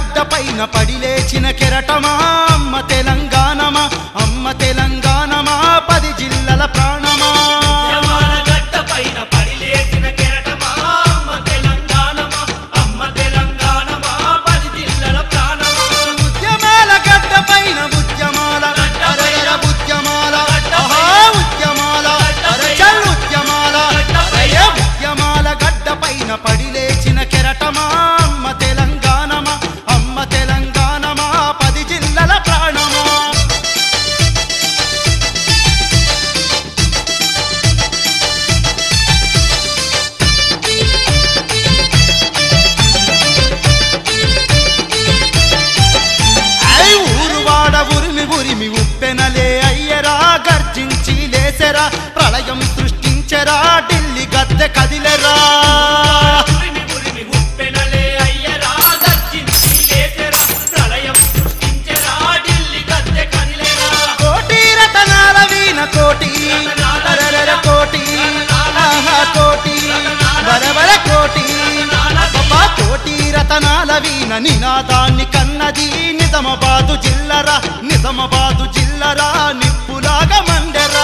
గడ్డ పైన పడి లేచిన కెరటమా అమ్మ తెలంగాణమా అమ్మ తెలంగాణమా పది జిల్లల ప్రాణమా ఉద్యమాల గడ్డ పైన పడి లేచిన కెరటమా అమ్మ తెలంగాణమా అమ్మ తెలంగాణమా పది జిల్లల ప్రాణమా ఉద్యమాల గడ్డ పైన ఉద్యమాల అరగర ఉద్యమాల ఆహా ఉద్యమాల అరచల్ ఉద్యమాల అరయ ఉద్యమాల గడ్డ పైన పడి లేచిన కెరటమా అమ్మ తెలంగాణమా అమ్మ తెలంగాణమా పది జిల్లల ప్రాణమా ఐ ఊరువాడ ఉరిమి ఉరిమి ఉప్పెనలే అయ్యరా గర్జించి లేసెరా ప్రళయం సృష్టించెరా ఢిల్లీ గద్దె కదిలెరా ఉరిమి ఉరిమి ఉప్పెనలే అయ్యరా గర్జించి లేచెరా ప్రళయం సృష్టించెరా ఢిల్లీ గద్దె కదిలేరా కోటి రతనాల వీణ కోటి అరరర కోటి ఆహా కోటి బరబర కోటి అబ్బబ్బా కోటి రతనాల వీణ నినాదాన్ని కన్నది నిజామాబాదు జిల్లరా నిజామాబాదు జిల్లరా నిప్పులాగా మండెరా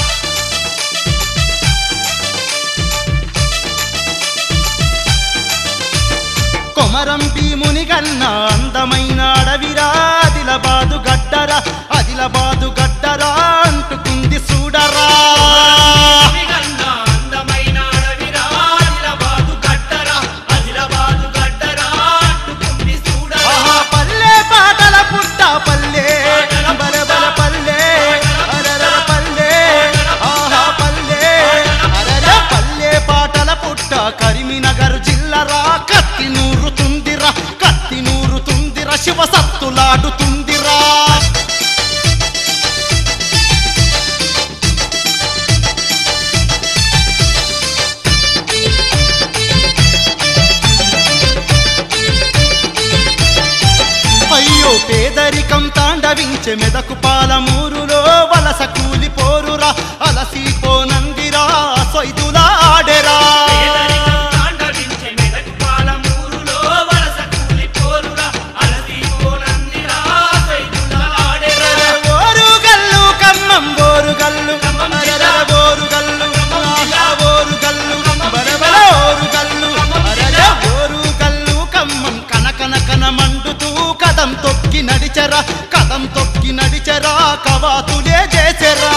కొమరం భీముని గన్న అందమైన అడవిరా అదిలబాదు గడ్డరా అదిలబాదు గడ్డరా అంటుకుంది చూడరా అదిగన్న అందమైన అడవిరా ఆదిలాబాదు గడ్డరా ఆదిలాబాదు గడ్డరా అంటుకుంది చూడరా ఆహా పల్లె పాటల పుట్ట పల్లె బలబల పల్లె అరర పల్లె ఆహా పల్లె అరర పల్లె పాటల పుట్ట కరీంనగర్ జిల్లరా కత్తి నూరుతుందిరా కత్తి నూరుతుందిరా శివ సత్తులాడుతుందిరా అయ్యో పేదరికం తాండవించే మెదకు పాలమూరులో వలస కూలిపోరురా అలసిపోనందిరా సొయ్దులా ఆడెరా పేదరికం తాండవించే మెదకు పాలమూరులో వలస కూలిపోరురా అలసిపోనందిరా సైదుల ఆడెరా ఓరుగల్లు కమ్మం ఓరుగల్లు అరర ఓరుగల్లు ఆహా ఓరుగల్లు బరబర ఓరుగల్లు అరర ఓరుగల్లు కమ్మం కనకన కన మండుతూ కదం తొక్కి నడిచరా కదం తొక్కి నడిచరా కవాతులే చేసెరా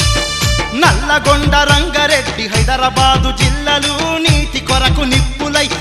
నల్లగొండ రంగారెడ్డి హైదరాబాదు జిల్లలు నీటి కొరకు నిప్పులై